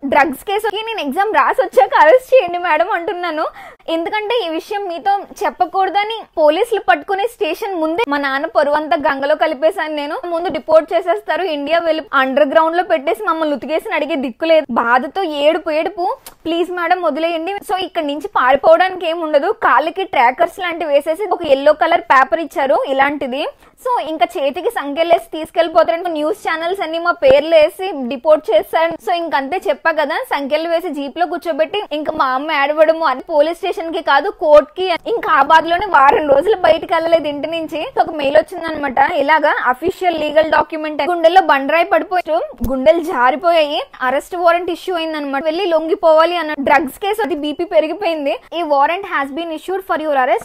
Drugs కేసుకి నేను exam రాసి వచ్చాక అరెస్ట్ చేయండి మేడం అంటున్నాను ఎందుకంటే ఈ విషయం మీతో చెప్పకూడదని పోలీసులు పట్టుకునే స్టేషన్ ముందే మా నాన్న పొరువు అంతా గంగలో కలిపేశాను నేను ముందు డిపోర్ట్ చేసేస్తారు ఇండియా వెళ్ళి అండర్ గ్రౌండ్ లో పెట్టేసి మమ్మల్ని ఉతికేసి అడిగే దిక్కు లేదు బాధతో ఏడుపు ఏడుపు ప్లీజ్ మేడం వదిలేయండి సో ఇక్కడ నుంచి పారిపోవడానికి ఏం ఉండదు కాళ్ళకి ట్రాకర్స్ లాంటివి వేసేసి ఒక ఎల్లో కలర్ పేపర్ ఇచ్చారు ఇలాంటిది సో ఇంకా చేతికి సంఖ్యలేసి తీసుకెళ్లిపోతారు న్యూస్ ఛానల్స్ అన్ని మా పేర్లు వేసి డిపోర్ట్ చేస్తారు సో ఇంకంతే చెప్పా కదా సంఖ్యలు వేసి జీప్ లో కూర్చోబెట్టి ఇంకా మా అమ్మ ఏడవడము అది పోలీస్ స్టేషన్ కి కాదు కోర్ట్ కి ఇంకా ఆ బాధలోనే వారం రోజులు బయటకు వెళ్ళలేదు ఇంటి నుంచి సో ఒక మెయిల్ వచ్చిందనమాట ఇలాగా అఫీషియల్ లీగల్ డాక్యుమెంట్ గుండెల్లో బండరాయి పడిపోయి గుండెలు జారిపోయాయి అరెస్ట్ వారెంట్ ఇష్యూ అయిందనమాట వెళ్ళి లొంగిపోవాలి అన్న డ్రగ్స్ కేసు అది బీపీ పెరిగిపోయింది ఈ warrant has been issued for your arrest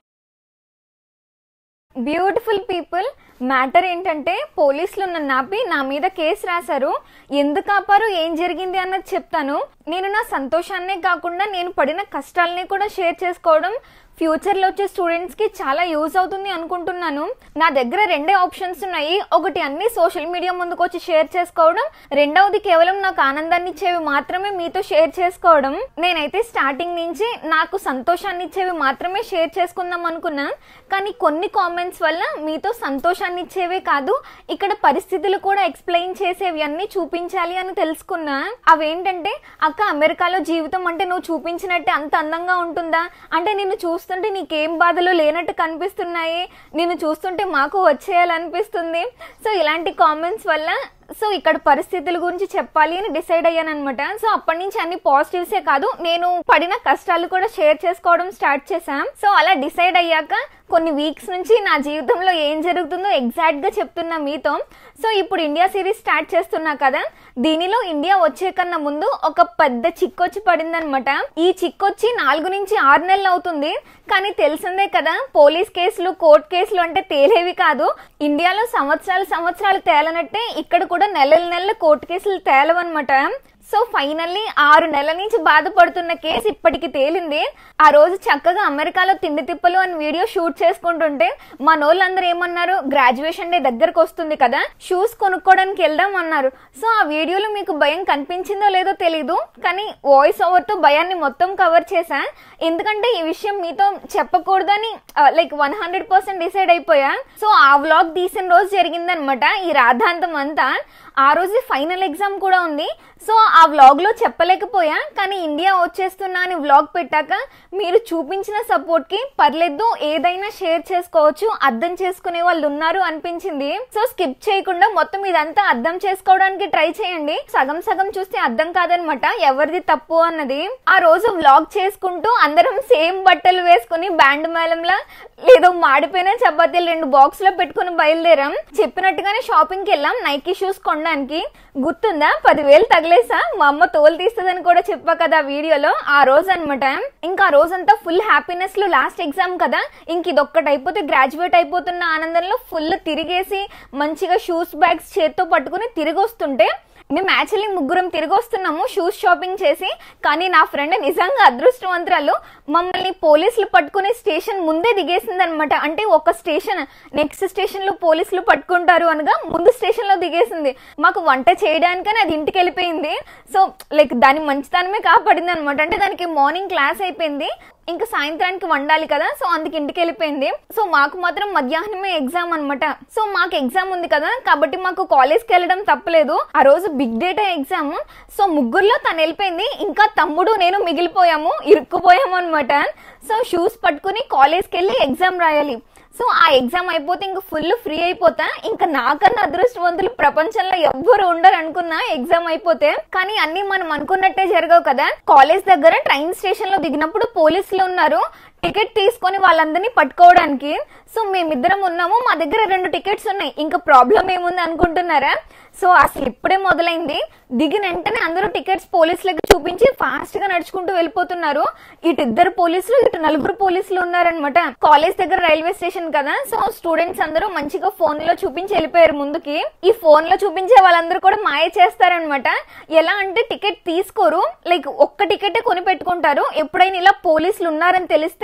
beautiful people matter ఏంటంటే పోలీసులు నన్ను ఆపి నా మీద కేసు రాశారు ఎందుకు ఆపారు ఏం జరిగింది అన్నది చెప్తాను నేను నా సంతోషాన్నే కాకుండా నేను పడిన కష్టాలని కూడా షేర్ చేసుకోవడం ఫ్యూచర్ లో వచ్చే స్టూడెంట్స్ కి చాలా యూజ్ అవుతుంది అనుకుంటున్నాను నా దగ్గర రెండే ఆప్షన్స్ ఉన్నాయి ఒకటి అన్ని సోషల్ మీడియా ముందుకు వచ్చి షేర్ చేసుకోవడం రెండవది కేవలం నాకు ఆనందాన్ని ఇచ్చేవి మాత్రమే మీతో షేర్ చేసుకోవడం నేనైతే స్టార్టింగ్ నుంచి నాకు సంతోషాన్ని ఇచ్చేవి మాత్రమే షేర్ చేసుకుందాం అనుకున్నాను కానీ కొన్ని కామెంట్స్ వల్ల మీతో సంతోషాన్ని ఇచ్చేవే కాదు ఇక్కడ పరిస్థితులు కూడా ఎక్స్ప్లెయిన్ చేసేవి అన్ని చూపించాలి అని తెలుసుకున్నా అవేంటంటే అక్క అమెరికాలో జీవితం అంటే నువ్వు చూపించినట్టే అంత అందంగా ఉంటుందా అంటే నిన్ను చూస్తుంటే నీకేం బాధలు లేనట్టు కనిపిస్తున్నాయి నిన్ను చూస్తుంటే మాకు వచ్చేయాలనిపిస్తుంది సో ఇలాంటి కామెంట్స్ వల్ల సో ఇక్కడ పరిస్థితుల గురించి చెప్పాలి అని డిసైడ్ అయ్యాను అనమాట సో అప్పటి నుంచి అన్ని పాజిటివ్సే కాదు నేను పడిన కష్టాలు కూడా షేర్ చేసుకోవడం స్టార్ట్ చేశాం సో అలా డిసైడ్ అయ్యాక కొన్ని వీక్స్ నుంచి నా జీవితంలో ఏం జరుగుతుందో ఎగ్జాక్ట్ గా చెప్తున్నా మీతో సో ఇప్పుడు ఇండియా సిరీస్ స్టార్ట్ చేస్తున్నా కదా దీనిలో ఇండియా వచ్చే కన్నా ముందు ఒక పెద్ద చిక్కొచ్చి పడిందనమాట ఈ చిక్కొచ్చి నాలుగు నుంచి ఆరు నెలలు అవుతుంది కానీ తెలిసిందే కదా పోలీస్ కేసులు కోర్టు కేసులు అంటే తేలేవి కాదు ఇండియాలో సంవత్సరాలు సంవత్సరాలు తేలనట్టే ఇక్కడ కూడా నెలల నెలల కోర్టు కేసులు తేలవన్నమాట సో ఫైనల్లీ ఆరు నెలల నుంచి బాధపడుతున్న కేసు ఇప్పటికి తేలింది ఆ రోజు చక్కగా అమెరికాలో తిండి తిప్పలు అని వీడియో షూట్ చేసుకుంటుంటే మా నోళ్ళందరూ ఏమన్నారు గ్రాడ్యుయేషన్ డే దగ్గరకు వస్తుంది కదా షూస్ కొనుక్కోవడానికి వెళ్దాం అన్నారు సో ఆ వీడియోలో మీకు భయం కనిపించిందో లేదో తెలీదు కానీ వాయిస్ ఓవర్ తో భయాన్ని మొత్తం కవర్ చేశా ఎందుకంటే ఈ విషయం మీతో చెప్పకూడదని like one hundred percent decide అయిపోయా సో ఆ వ్లాగ్ తీసిన రోజు జరిగిందనమాట ఈ రాధాంతం అంతా ఆ రోజు ఫైనల్ ఎగ్జామ్ కూడా ఉంది సో ఆ వ్లాగ్ లో చెప్పలేకపోయా కానీ ఇండియా వచ్చేస్తున్నా అని వ్లాగ్ పెట్టాక మీరు చూపించిన సపోర్ట్ కి పర్లేదు ఏదైనా షేర్ చేసుకోవచ్చు అర్థం చేసుకునే వాళ్ళు ఉన్నారు అనిపించింది సో స్కిప్ చేయకుండా మొత్తం ఇదంతా అర్థం చేసుకోవడానికి ట్రై చేయండి సగం సగం చూస్తే అర్థం కాదనమాట ఎవరిది తప్పు అన్నది ఆ రోజు వ్లాగ్ చేసుకుంటూ అందరం సేమ్ బట్టలు వేసుకుని బ్యాండ్ మేళంలా లేదో మాడిపోయిన చపాతీలు రెండు బాక్స్ లో పెట్టుకుని బయలుదేరాం చెప్పినట్టుగానే షాపింగ్ కి వెళ్ళాం నైకీ షూస్ కొనడానికి గుర్తుందా పదివేలు తగిలేసా మా అమ్మ తోలు తీస్తుందని కూడా చెప్పా కదా ఆ వీడియోలో ఆ రోజు అనమాట ఇంకా ఆ రోజంతా ఫుల్ హ్యాపీనెస్ లో లాస్ట్ ఎగ్జామ్ కదా ఇంక ఇదొక్కటి అయిపోతే గ్రాడ్యుయేట్ అయిపోతున్న ఆనందంలో ఫుల్ తిరిగేసి మంచిగా షూస్ బ్యాగ్స్ చేత్తో పట్టుకుని తిరిగి వస్తుంటే మేము యాక్చువల్లీ ముగ్గురం తిరిగి వస్తున్నాము షూస్ షాపింగ్ చేసి కానీ నా ఫ్రెండ్ నిజంగా అదృష్టవంతురాలు మమ్మల్ని పోలీసులు పట్టుకునే స్టేషన్ ముందే దిగేసింది అనమాట అంటే ఒక స్టేషన్ నెక్స్ట్ స్టేషన్ లో పోలీసులు పట్టుకుంటారు అనగా ముందు స్టేషన్ లో దిగేసింది మాకు వంట చేయడానికని అది ఇంటికి వెళ్ళిపోయింది సో లైక్ దాని మంచితనమే కాపాడింది అనమాట అంటే దానికి మార్నింగ్ క్లాస్ అయిపోయింది ఇంకా సాయంత్రానికి వండాలి కదా సో అందుకు ఇంటికి వెళ్ళిపోయింది సో మాకు మాత్రం మధ్యాహ్నమే ఎగ్జామ్ అనమాట సో మాకు ఎగ్జామ్ ఉంది కదా కాబట్టి మాకు కాలేజ్కి వెళ్ళడం తప్పలేదు ఆ రోజు బిగ్ డేటా ఎగ్జామ్ సో ముగ్గురులో తను వెళ్ళిపోయింది ఇంకా తమ్ముడు నేను మిగిలిపోయాము ఇరుక్కుపోయాము అనమాట సో షూస్ పట్టుకుని కాలేజ్కి వెళ్ళి ఎగ్జామ్ రాయాలి సో ఆ ఎగ్జామ్ అయిపోతే ఇంకా ఫుల్ ఫ్రీ అయిపోతా ఇంకా నాకన్నా అదృష్టవంతులు ప్రపంచంలో ఎవ్వరు ఉండరు అనుకున్నా ఎగ్జామ్ అయిపోతే కానీ అన్ని మనం అనుకున్నట్టే జరగవు కదా కాలేజ్ దగ్గర ట్రైన్ స్టేషన్ లో దిగినప్పుడు పోలీసులు ఉన్నారు టికెట్ తీసుకొని వాళ్ళందరినీ పట్టుకోవడానికి సో మేమిద్దరం ఉన్నాము మా దగ్గర రెండు టికెట్స్ ఉన్నాయి ఇంకా ప్రాబ్లం ఏముంది అనుకుంటున్నారా సో అసలు ఇప్పుడే మొదలైంది దిగిన వెంటనే అందరూ టికెట్స్ పోలీసులకు చూపించి ఫాస్ట్ గా నడుచుకుంటూ వెళ్ళిపోతున్నారు ఇటు ఇద్దరు పోలీసులు ఇటు నలుగురు పోలీసులు ఉన్నారనమాట కాలేజ్ దగ్గర రైల్వే స్టేషన్ కదా సో స్టూడెంట్స్ అందరూ మంచిగా ఫోన్ లో చూపించి వెళ్ళిపోయారు ముందుకి ఈ ఫోన్ లో చూపించే వాళ్ళందరూ కూడా మాయ చేస్తారనమాట ఎలా అంటే టికెట్ తీసుకోరు లైక్ ఒక్క టికెట్ కొని పెట్టుకుంటారు ఎప్పుడైనా ఇలా పోలీసులు ఉన్నారని తెలిస్తే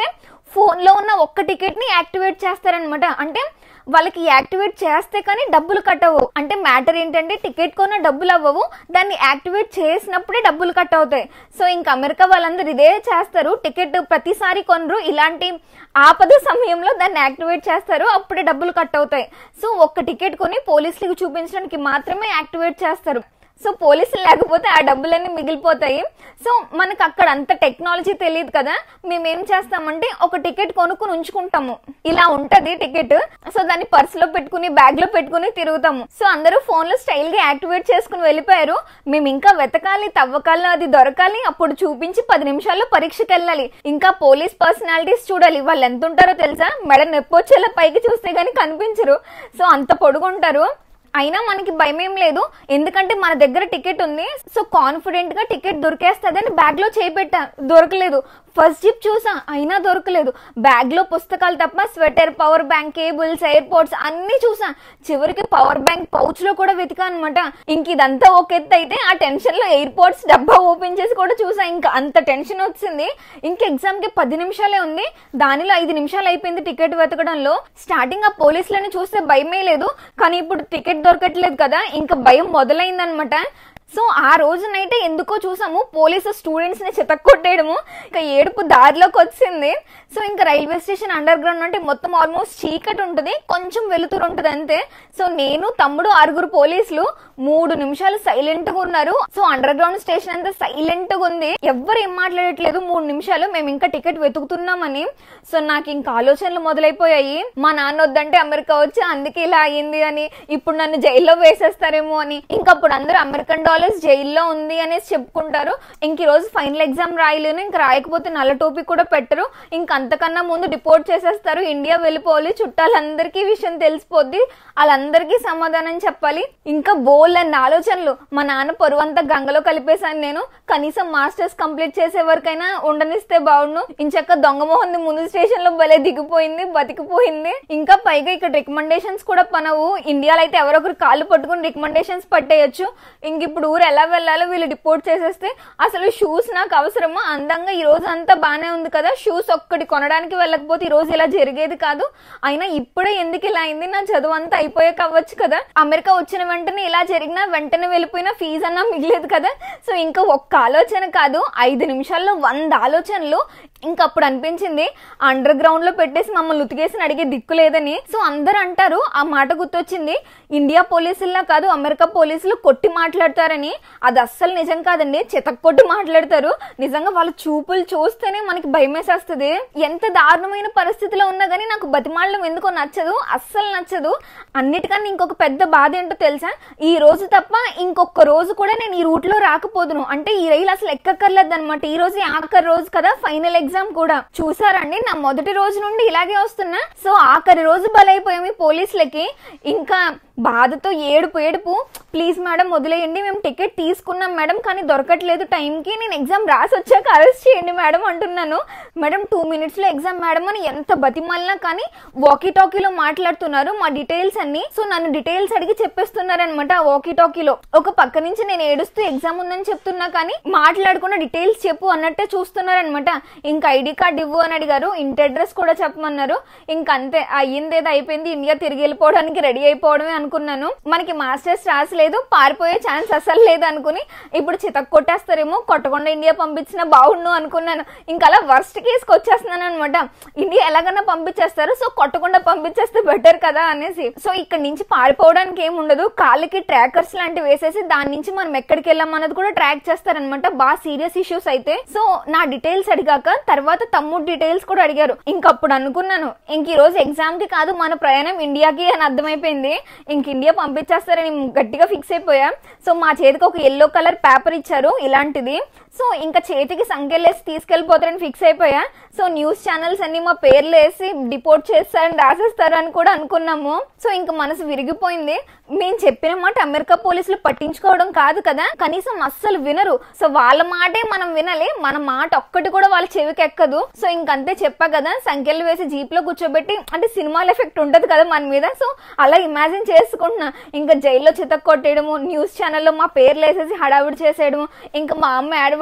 ఫోన్ లో ఉన్న ఒక్క టికెట్ ని యాక్టివేట్ చేస్తారనమాట అంటే వాళ్ళకి యాక్టివేట్ చేస్తే కానీ డబ్బులు కట్ అవ్వవు అంటే మ్యాటర్ ఏంటంటే టికెట్ కొన్న డబ్బులు అవ్వవు దాన్ని యాక్టివేట్ చేసినప్పుడే డబ్బులు కట్ అవుతాయి సో ఇంకా అమెరికా వాళ్ళందరూ ఇదే చేస్తారు టికెట్ ప్రతిసారి కొనరు ఇలాంటి ఆపద సమయంలో దాన్ని యాక్టివేట్ చేస్తారు అప్పుడే డబ్బులు కట్ అవుతాయి సో ఒక్క టికెట్ కొని పోలీసులకు చూపించడానికి మాత్రమే యాక్టివేట్ చేస్తారు సో పోలీసులు లేకపోతే ఆ డబ్బులన్నీ మిగిలిపోతాయి సో మనకు అక్కడ అంత టెక్నాలజీ తెలియదు కదా మేము ఏం చేస్తామంటే ఒక టికెట్ కొనుక్కుని ఉంచుకుంటాము ఇలా ఉంటది టికెట్ సో దాన్ని పర్సులో పెట్టుకుని బ్యాగ్ లో పెట్టుకుని తిరుగుతాము సో అందరూ ఫోన్ లో స్టైల్ గా యాక్టివేట్ చేసుకుని వెళ్ళిపోయారు మేము ఇంకా వెతకాలి తవ్వకాలు అది దొరకాలి అప్పుడు చూపించి పది నిమిషాల్లో పరీక్షకి వెళ్ళాలి ఇంకా పోలీస్ పర్సనాలిటీస్ చూడాలి వాళ్ళు ఎంత ఉంటారో తెలుసా మెడ నొప్పి వచ్చేలా పైకి చూస్తే గానీ కనిపించరు సో అంత పొడుగుంటారు అయినా మనకి భయం ఏం లేదు ఎందుకంటే మన దగ్గర టికెట్ ఉంది సో కాన్ఫిడెంట్ గా టికెట్ దొరికేస్తుందని బ్యాగ్ లో చేపెట్టా దొరకలేదు ఫస్ట్ జిప్ చూసా అయినా దొరకలేదు బ్యాగ్ లో పుస్తకాలు తప్ప sweater power bank cables airports అన్ని చూసా చివరికి పవర్ బ్యాంక్ పౌచ్ లో కూడా వెతికా అనమాట ఇంక ఇదంతా ఒక ఎత్తు అయితే ఆ టెన్షన్ లో ఎయిర్పోర్ట్స్ డబ్బా ఓపెన్ చేసి కూడా చూసా ఇంకా అంత టెన్షన్ వచ్చింది ఇంక ఎగ్జామ్ కి పది నిమిషాలే ఉంది దానిలో ఐదు నిమిషాలు అయిపోయింది టికెట్ వెతకడంలో స్టార్టింగ్ ఆ పోలీసులని చూస్తే భయమే లేదు కానీ ఇప్పుడు టికెట్ దొరకట్లేదు కదా ఇంకా భయం మొదలైందనమాట సో ఆ రోజునైతే ఎందుకో చూసాము పోలీసు స్టూడెంట్స్ ని చితక్కొట్టేయడము ఇంకా ఏడుపు దారిలోకి వచ్చింది సో ఇంకా రైల్వే స్టేషన్ అండర్ గ్రౌండ్ అంటే మొత్తం ఆల్మోస్ట్ చీకటి ఉంటుంది కొంచెం వెలుతురు ఉంటుంది అంతే సో నేను తమ్ముడు ఆరుగురు పోలీసులు మూడు నిమిషాలు సైలెంట్ గా ఉన్నారు సో అండర్ గ్రౌండ్ స్టేషన్ అంతా సైలెంట్ గా ఉంది ఎవ్వరు ఏం మాట్లాడట్లేదు మూడు నిమిషాలు మేము ఇంకా టికెట్ వెతుకుతున్నామని సో నాకు ఇంకా ఆలోచనలు మొదలైపోయాయి మా నాన్న వద్దంటే అమెరికా వచ్చి అందుకే ఇలా అయ్యింది అని ఇప్పుడు నన్ను జైల్లో వేసేస్తారేమో అని ఇంకా అప్పుడు అందరూ అమెరికన్ డాలర్స్ జైల్లో ఉంది అనేసి చెప్పుకుంటారు ఇంక ఈ రోజు ఫైనల్ ఎగ్జామ్ రాయలేను ఇంకా రాయకపోతే నల్ల టోపీ కూడా పెట్టరు ఇంక అంతకన్నా ముందు డిపోర్ట్ చేసేస్తారు ఇండియా వెళ్ళిపోవాలి చుట్టాలందరికీ ఈ విషయం తెలిసిపోద్ది వాళ్ళందరికీ సమాధానం చెప్పాలి ఇంకా బోల్ అన్న ఆలోచనలు మా నాన్న పొరువంతా గంగలో కలిపేశాను నేను కనీసం మాస్టర్స్ కంప్లీట్ చేసే వరకైనా ఉండనిస్తే బాగుండు ఇంచక్క దొంగ మొహంది ముందు స్టేషన్ లో భలే దిగిపోయింది బతికిపోయింది ఇంకా పైగా ఇక్కడ రికమెండేషన్స్ కూడా పనవు ఇండియాలో అయితే ఎవరొకరు కాళ్ళు పట్టుకుని రికమెండేషన్స్ పట్టేయచ్చు ఇంక ఇప్పుడు ఊరు ఎలా వెళ్ళాలో వీళ్ళు రిపోర్ట్ చేసేస్తే అసలు షూస్ నాకు అవసరమా అందంగా ఈ రోజు అంతా బానే ఉంది కదా షూస్ ఒక్కటి కొనడానికి వెళ్ళకపోతే ఈ రోజు ఇలా జరిగేది కాదు అయినా ఇప్పుడే ఎందుకు ఇలా అయింది నా చదువు అంతా అయిపోయాక అవ్వచ్చు కదా అమెరికా వచ్చిన వెంటనే ఇలా జరిగినా వెంటనే వెళ్ళిపోయినా ఫీజు అన్నా మిగిలేదు కదా సో ఇంకా ఒక్క ఆలోచన కాదు ఐదు నిమిషాల్లో వంద ఆలోచనలు ఇంకా అప్పుడు అనిపించింది అండర్ గ్రౌండ్ లో పెట్టేసి మమ్మల్ని ఉతికేసి అడిగే దిక్కు లేదని సో అందరు అంటారు ఆ మాట గుర్తొచ్చింది ఇండియా పోలీసుల్లా కాదు అమెరికా పోలీసులు కొట్టి మాట్లాడతారని అది అస్సలు నిజం కాదండి చితక్ కొట్టి మాట్లాడతారు నిజంగా వాళ్ళ చూపులు చూస్తేనే మనకి భయమేసేస్తుంది ఎంత దారుణమైన పరిస్థితిలో ఉన్నా గానీ నాకు బతిమాడడం ఎందుకో నచ్చదు అస్సలు నచ్చదు అన్నిటికన్నా ఇంకొక పెద్ద బాధ ఏంటో తెలుసా ఈ రోజు తప్ప ఇంకొక రోజు కూడా నేను ఈ రూట్ లో రాకపోదును అంటే ఈ రైలు అసలు ఎక్కక్కర్లేదు అనమాట ఈ రోజు ఆఖరి రోజు కదా ఫైనల్ ఎగ్జామ్ కూడా చూసారండి నా మొదటి రోజు నుండి ఇలాగే వస్తున్నా సో ఆఖరి రోజు బలైపోయాము ఈ పోలీసులకి ఇంకా బాధతో ఏడుపు ఏడుపు ప్లీజ్ మేడం వదిలేయండి మేము టికెట్ తీసుకున్నాం మేడం కానీ దొరకట్లేదు టైంకి నేను ఎగ్జామ్ రాసి వచ్చాక అరెస్ట్ చేయండి మేడం అంటున్నాను మేడం టూ మినిట్స్లో ఎగ్జామ్ మేడం అని ఎంత బతిమాలినా కానీ వాకీ టాకీలో మాట్లాడుతున్నారు మా డీటెయిల్స్ అన్ని సో నన్ను డీటెయిల్స్ అడిగి చెప్పేస్తున్నారనమాట ఆ వాకీ టాకీలో ఒక పక్క నుంచి నేను ఏడుస్తూ ఎగ్జామ్ ఉందని చెప్తున్నా కానీ మాట్లాడకుండా డీటెయిల్స్ చెప్పు అన్నట్టే చూస్తున్నారనమాట ఇంకా ఐడి కార్డ్ ఇవ్వు అని అడిగారు ఇంటి అడ్రస్ కూడా చెప్పమన్నారు ఇంకా అంతే అయ్యిందేదో అయిపోయింది ఇండియా తిరిగి వెళ్ళిపోవడానికి రెడీ అయిపోవడమే అనుకున్నాను మనకి మాస్టర్స్ రాసలేదు పారిపోయే ఛాన్స్ అసలు లేదు అనుకుని ఇప్పుడు చితక్ కొట్టేస్తారేమో కొట్టకుండా ఇండియా పంపించినా బాగుండు అనుకున్నాను ఇంకా అలా వర్స్ట్ కేసుకి వచ్చేస్తున్నాను అనమాట ఇండియా ఎలాగన్నా పంపించేస్తారు సో కొట్టకుండా పంపించేస్తే బెటర్ కదా అనేసి సో ఇక్కడ నుంచి పారిపోవడానికి ఏం ఉండదు కాళ్ళకి ట్రాకర్స్ లాంటివి వేసేసి దాని నుంచి మనం ఎక్కడికి వెళ్ళాం అన్నది కూడా ట్రాక్ చేస్తారనమాట బాగా సీరియస్ ఇష్యూస్ అయితే సో నా డీటెయిల్స్ అడిగాక తర్వాత తమ్ముడు డీటెయిల్స్ కూడా అడిగారు ఇంకప్పుడు అనుకున్నాను ఇంక ఈ రోజు ఎగ్జామ్ కి కాదు మన ప్రయాణం ఇండియాకి అని అర్థమైపోయింది ఇంక ఇండియా పంపించేస్తారని గట్టిగా ఫిక్స్ అయిపోయా సో మా చేతికి ఒక ఎల్లో కలర్ పేపర్ ఇచ్చారు ఇలాంటిది సో ఇంకా చేతికి సంఖ్యలేసి తీసుకెళ్లిపోతారని ఫిక్స్ అయిపోయా సో న్యూస్ ఛానల్స్ అన్ని మా పేర్లు వేసి డిపోర్ట్ చేస్తారని రాసేస్తారు అని కూడా అనుకున్నాము సో ఇంకా మనసు విరిగిపోయింది మేము చెప్పిన మాట అమెరికా పోలీసులు పట్టించుకోవడం కాదు కదా కనీసం అస్సలు వినరు సో వాళ్ళ మాటే మనం వినాలి మన మాట ఒక్కటి కూడా వాళ్ళ చెవికి ఎక్కదు సో ఇంకంతే చెప్పా కదా సంఖ్యలు వేసి జీప్ లో కూర్చోబెట్టి అంటే సినిమాల ఎఫెక్ట్ ఉంటది కదా మన మీద సో అలా ఇమాజిన్ చేసుకుంటున్నా ఇంకా జైల్లో చితక్ కొట్టేయడము న్యూస్ ఛానల్లో మా పేర్లు వేసేసి హడావిడి చేసేయడము ఇంకా మా అమ్మ ఏడబడి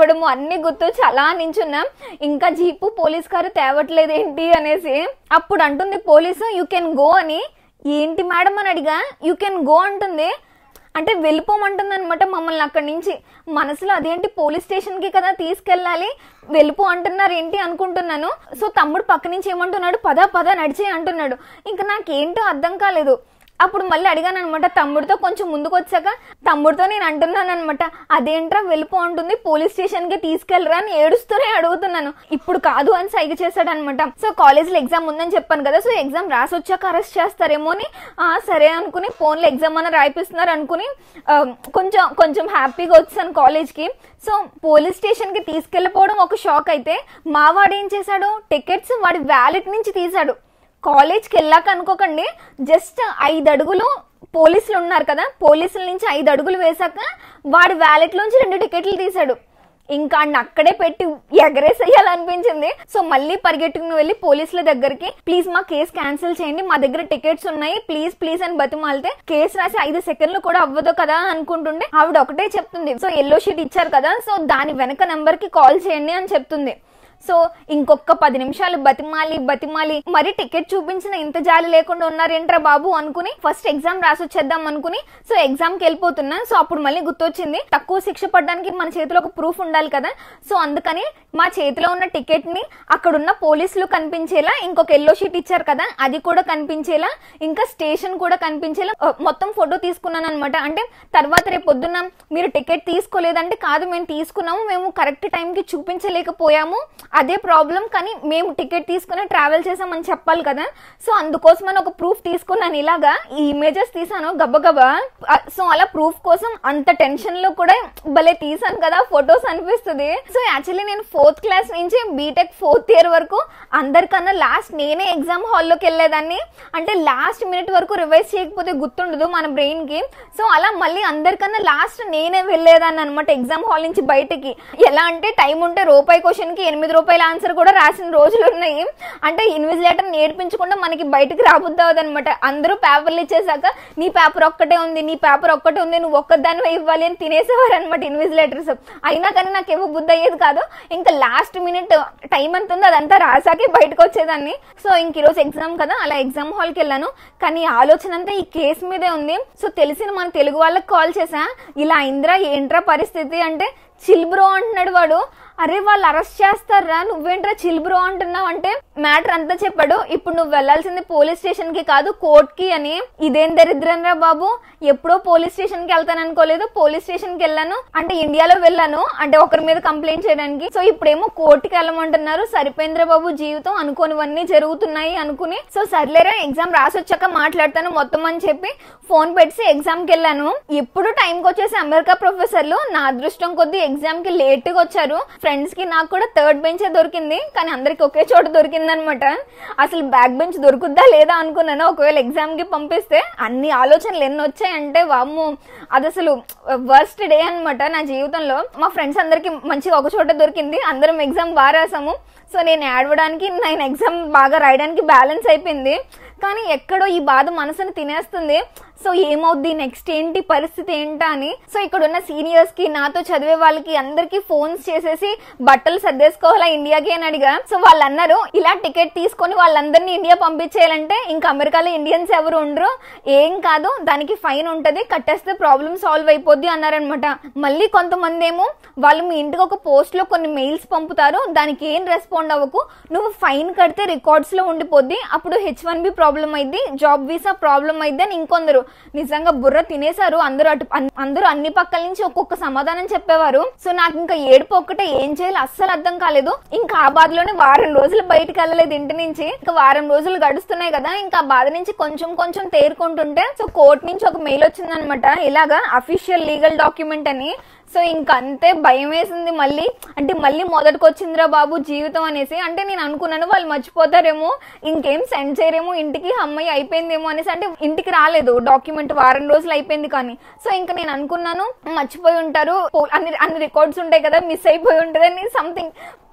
అవ్వడము అన్ని గుర్తొచ్చి అలా నించున్నా ఇంకా జీపు పోలీస్ కారు తేవట్లేదు ఏంటి అనేసి అప్పుడు అంటుంది పోలీసు యూ కెన్ గో అని ఏంటి మేడం అని అడిగా యూ కెన్ గో అంటుంది అంటే వెళ్ళిపోమంటుంది అనమాట మమ్మల్ని అక్కడి నుంచి మనసులో అదేంటి పోలీస్ స్టేషన్కి కదా తీసుకెళ్ళాలి వెళ్ళిపో అంటున్నారు ఏంటి అనుకుంటున్నాను సో తమ్ముడు పక్క నుంచి ఏమంటున్నాడు పద పద నడిచే అంటున్నాడు ఇంకా నాకేంటో అర్థం కాలేదు అప్పుడు మళ్ళీ అడిగాను అనమాట తమ్ముడితో కొంచెం ముందుకు వచ్చాక తమ్ముడితో నేను అంటున్నాను అనమాట అదేంట్రా వెళ్ళిపో అంటుంది పోలీస్ స్టేషన్ కి తీసుకెళ్ళరా అని ఏడుస్తూనే అడుగుతున్నాను ఇప్పుడు కాదు అని సైగ చేశాడు అనమాట సో కాలేజ్ లో ఎగ్జామ్ ఉందని చెప్పాను కదా సో ఎగ్జామ్ రాసి వచ్చాక అరెస్ట్ చేస్తారేమో అని "ఆ, సరే అనుకుని ఫోన్లో ఎగ్జామ్ అని రాయిపిస్తున్నారు అనుకుని ఆ, కొంచెం కొంచెం హ్యాపీగా వచ్చాను కాలేజ్ కి సో పోలీస్ స్టేషన్ కి తీసుకెళ్ళిపోవడం ఒక షాక్ అయితే మావాడు ఏం చేశాడు టికెట్స్ వాడి వ్యాలెట్ నుంచి తీశాడు కాలేజ్కి వెళ్ళాక అనుకోకండి జస్ట్ ఐదు అడుగులు పోలీసులు ఉన్నారు కదా పోలీసుల నుంచి ఐదు అడుగులు వేశాక వాడి వ్యాలెట్ నుంచి రెండు టికెట్లు తీశాడు ఇంకా అన్ని అక్కడే పెట్టి ఎగరేసేయాలనిపించింది సో మళ్ళీ పరిగెట్టుకుని వెళ్ళి పోలీసుల దగ్గరికి ప్లీజ్ మా కేసు క్యాన్సిల్ చేయండి మా దగ్గర టికెట్స్ ఉన్నాయి ప్లీజ్ ప్లీజ్ అని బతిమాలితే కేసు రాసి ఐదు సెకండ్లు కూడా అవ్వదు కదా అనుకుంటుండే ఆవిడ ఒకటే చెప్తుంది సో ఎల్లో షీట్ ఇచ్చారు కదా సో దాని వెనక నెంబర్ కి కాల్ చేయండి అని చెప్తుంది సో ఇంకొక పది నిమిషాలు బతిమాలి బతిమాలి మరి టికెట్ చూపించిన ఇంత జాలి లేకుండా ఉన్నారేంట్రా బాబు అనుకుని ఫస్ట్ ఎగ్జామ్ రాసి వచ్చేద్దాం అనుకుని సో ఎగ్జామ్ కి వెళ్ళిపోతున్నా సో అప్పుడు మళ్ళీ గుర్తొచ్చింది తక్కువ శిక్ష పడడానికి మన చేతిలో ఒక ప్రూఫ్ ఉండాలి కదా సో అందుకని మా చేతిలో ఉన్న టికెట్ ని అక్కడున్న పోలీసులు కనిపించేలా ఇంకొక ఎల్లో షీట్ ఇచ్చారు కదా అది కూడా కనిపించేలా ఇంకా స్టేషన్ కూడా కనిపించేలా ఆ, మొత్తం ఫోటో తీసుకున్నాను అనమాట అంటే తర్వాత రేపు పొద్దున్న మీరు టికెట్ తీసుకోలేదంటే కాదు మేము తీసుకున్నాము మేము కరెక్ట్ టైంకి చూపించలేకపోయాము అదే ప్రాబ్లం కానీ మేము టికెట్ తీసుకుని ట్రావెల్ చేసామని చెప్పాలి కదా సో అందుకోసమని ఒక ప్రూఫ్ తీసుకున్నాను ఇలాగా ఈ ఇమేజెస్ తీసాను గబగబా ఆ, సో అలా ప్రూఫ్ కోసం అంత టెన్షన్ లో కూడా భలే తీసాను కదా ఫొటోస్ అనిపిస్తుంది సో యాక్చువల్లీ నేను ఫోర్త్ క్లాస్ నుంచి బీటెక్ ఫోర్త్ ఇయర్ వరకు అందరికన్నా లాస్ట్ నేనే ఎగ్జామ్ హాల్లోకి వెళ్ళేదాన్ని అంటే లాస్ట్ మినిట్ వరకు రివైజ్ చేయకపోతే గుర్తుండదు మన బ్రెయిన్ కి సో అలా మళ్ళీ అందరికన్నా లాస్ట్ నేనే వెళ్ళేదాన్ని అనమాట ఎగ్జామ్ హాల్ నుంచి బయటకి ఎలా అంటే టైం ఉంటే రూపాయి క్వశ్చన్ కి ఎనిమిది రూపాయల ఆన్సర్ కూడా రాసిన రోజులు ఉన్నాయి అంటే ఇన్విజిలేటర్ నేర్పించకుండా మనకి బయటకు రాబుద్ది అనమాట అందరూ పేపర్లు ఇచ్చేసాక నీ పేపర్ ఒక్కటే ఉంది నీ పేపర్ ఒక్కటే ఉంది నువ్వు ఒక్కదానివే ఇవ్వాలి అని తినేసేవారు అనమాట ఇన్విజిలేటర్స్ అయినా కానీ నాకు ఏమో బుద్ధి అయ్యేది కాదు ఇంకా లాస్ట్ మినిట్ టైం ఎంత ఉందో అదంతా రాసాకే బయటకు వచ్చేదాన్ని సో ఇంక ఈరోజు ఎగ్జామ్ కదా అలా ఎగ్జామ్ హాల్కి వెళ్ళాను కానీ ఈ ఆలోచన అంతా ఈ కేసు మీదే ఉంది సో తెలిసిన మన తెలుగు వాళ్ళకి కాల్ చేసా ఇలా అయిందిరా ఏంట్రా పరిస్థితి అంటే చిల్బ్రో అంటున్నాడు వాడు అరే వాళ్ళు అరెస్ట్ చేస్తారా నువ్వేంట్రా చిల్బ్రో అంటున్నావు అంటే మ్యాటర్ అంతా చెప్పాడు ఇప్పుడు నువ్వు వెళ్లాల్సింది పోలీస్ స్టేషన్ కి కాదు కోర్ట్ కి అని ఇదేం దరిద్రం రా బాబు ఎప్పుడో పోలీస్ స్టేషన్ కి వెళ్తాను అనుకోలేదు పోలీస్ స్టేషన్ కి వెళ్ళాను అంటే ఇండియాలో వెళ్ళాను అంటే ఒకరి మీద కంప్లైంట్ చేయడానికి సో ఇప్పుడేమో కోర్టుకి వెళ్ళమంటున్నారు సరిపోయిందిరా బాబు జీవితం అనుకోనివన్నీ జరుగుతున్నాయి అనుకుని సో సర్లేరా ఎగ్జామ్ రాసి వచ్చాక మాట్లాడతాను మొత్తం అని చెప్పి ఫోన్ పెట్టి ఎగ్జామ్ కి వెళ్ళాను ఎప్పుడు టైంకి వచ్చేసి అమెరికా ప్రొఫెసర్లు నా అదృష్టం కొద్దీ ఎగ్జామ్ కి లేట్ గా వచ్చారు ఫ్రెండ్స్ కి నాకు కూడా థర్డ్ బెంచే దొరికింది కానీ అందరికి ఒకే చోట దొరికింది అనమాట అసలు బ్యాక్ బెంచ్ దొరుకుద్దా లేదా అనుకున్నాను ఒకవేళ ఎగ్జామ్ కి పంపిస్తే అన్ని ఆలోచనలు ఎన్ని వచ్చాయంటే వామ్ము అది అసలు వర్స్ట్ డే అన్నమాట నా జీవితంలో మా ఫ్రెండ్స్ అందరికి మంచిగా ఒక చోట దొరికింది అందరం ఎగ్జామ్ బాగా రాసాము సో నేను ఏడవడానికి నేను ఎగ్జామ్ బాగా రాయడానికి బ్యాలెన్స్ అయిపోయింది కానీ ఎక్కడో ఈ బాధ మనసుని తినేస్తుంది సో ఏమవుద్ది నెక్స్ట్ ఏంటి పరిస్థితి ఏంటా అని సో ఇక్కడ ఉన్న సీనియర్స్ కి నాతో చదివే వాళ్ళకి అందరికి ఫోన్స్ చేసేసి బట్టలు సర్దేసుకోవాలా ఇండియాకి అని అడిగా సో వాళ్ళు అన్నారు ఇలా టికెట్ తీసుకొని వాళ్ళందరినీ ఇండియా పంపించేయాలంటే ఇంకా అమెరికాలో ఇండియన్స్ ఎవరు ఉండరు ఏం కాదు దానికి ఫైన్ ఉంటది కట్టేస్తే ప్రాబ్లం సాల్వ్ అయిపోద్ది అన్నారనమాట మళ్ళీ కొంతమంది ఏమో వాళ్ళు మీ ఇంటికి ఒక పోస్ట్ లో కొన్ని మెయిల్స్ పంపుతారు దానికి ఏం రెస్పాండ్ అవ్వకు నువ్వు ఫైన్ కడితే రికార్డ్స్ లో ఉండిపోద్ది అప్పుడు హెచ్ వన్ బి ప్రాబ్లం అయింది జాబ్ వీసా ప్రాబ్లం అయింది అని ఇంకొందరు నిజంగా బుర్ర తినేశారు అందరూ అటు అన్- అందరూ అన్ని పక్కల నుంచి ఒక్కొక్క సమాధానం చెప్పేవారు సో నాకు ఇంకా ఏడుపు ఒక్కటే ఏం చేయాలి అస్సలు అర్థం కాలేదు ఇంకా ఆ బాధలోనే వారం రోజులు బయటకు వెళ్ళలేదు ఇంటి నుంచి ఇంకా వారం రోజులు గడుస్తున్నాయి కదా ఇంకా ఆ బాధ నుంచి కొంచెం కొంచెం తేరుకుంటుంటే సో కోర్టు నుంచి ఒక మెయిల్ వచ్చిందనమాట ఇలాగా అఫీషియల్ లీగల్ డాక్యుమెంట్ అని సో ఇంక అంతే భయం వేసింది మళ్ళీ అంటే మళ్ళీ మొదటికి వచ్చిందిరా బాబు జీవితం అనేసి అంటే నేను అనుకున్నాను వాళ్ళు మర్చిపోతారేమో ఇంకేం సెండ్ చేయరేమో ఇంటికి అమ్మాయి అయిపోయిందేమో అనేసి అంటే ఇంటికి రాలేదు డాక్యుమెంట్ వారం రోజులు అయిపోయింది కానీ సో ఇంకా నేను అనుకున్నాను మర్చిపోయి ఉంటారు పో- అన్ని అన్ని రికార్డ్స్ ఉంటాయి కదా మిస్ అయిపోయి ఉంటుందని సంథింగ్